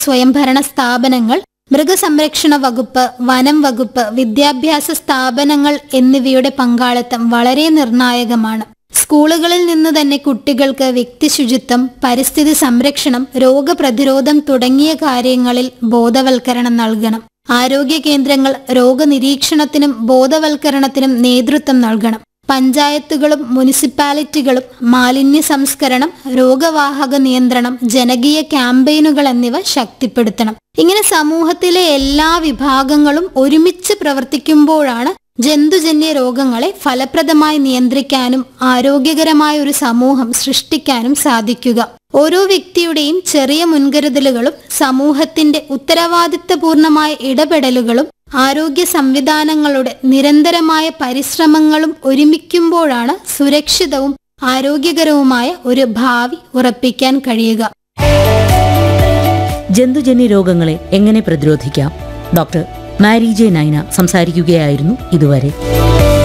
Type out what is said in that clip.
സ്വയംഭരണ സ്ഥാപനങ്ങൾ മൃഗസംരക്ഷണ വകുപ്പ് വനം വകുപ്പ് വിദ്യാഭ്യാസ സ്ഥാപനങ്ങൾ എന്നിവയുടെ പങ്കാളിത്തം വളരെ നിർണായകമാണ് സ്കൂളുകളിൽ നിന്ന് തന്നെ കുട്ടികൾക്ക് വ്യക്തിശുചിത്വം പരിസ്ഥിതി സംരക്ഷണം രോഗപ്രതിരോധം തുടങ്ങിയ കാര്യങ്ങളിൽ ബോധവൽക്കരണം നൽകണം ആരോഗ്യ കേന്ദ്രങ്ങൾ രോഗനിരീക്ഷണത്തിനും ബോധവൽക്കരണത്തിനും നേതൃത്വം നൽകണം പഞ്ചായത്തുകളും മുനിസിപ്പാലിറ്റികളും മാലിന്യ സംസ്കരണം രോഗവാഹക നിയന്ത്രണം ജനകീയ ക്യാമ്പയിനുകൾ എന്നിവ ശക്തിപ്പെടുത്തണം ഇങ്ങനെ സമൂഹത്തിലെ എല്ലാ വിഭാഗങ്ങളും ഒരുമിച്ച് പ്രവർത്തിക്കുമ്പോഴാണ് ജന്തുജന്യ രോഗങ്ങളെ ഫലപ്രദമായി നിയന്ത്രിക്കാനും ആരോഗ്യകരമായ ഒരു സമൂഹം സൃഷ്ടിക്കാനും സാധിക്കുക ഓരോ വ്യക്തിയുടെയും ചെറിയ മുൻകരുതലുകളും സമൂഹത്തിന്റെ ഉത്തരവാദിത്തപൂർണമായ ഇടപെടലുകളും ആരോഗ്യ സംവിധാനങ്ങളുടെ നിരന്തരമായ പരിശ്രമങ്ങളും ഒരുമിക്കുമ്പോഴാണ് സുരക്ഷിതവും ആരോഗ്യകരവുമായ ഒരു ഭാവി ഉറപ്പിക്കാൻ കഴിയുക ജന്തുജന്യ രോഗങ്ങളെ എങ്ങനെ പ്രതിരോധിക്കാം ഡോക്ടർ മാരി ജെ നൈന സംസാരിക്കുകയായിരുന്നു ഇതുവരെ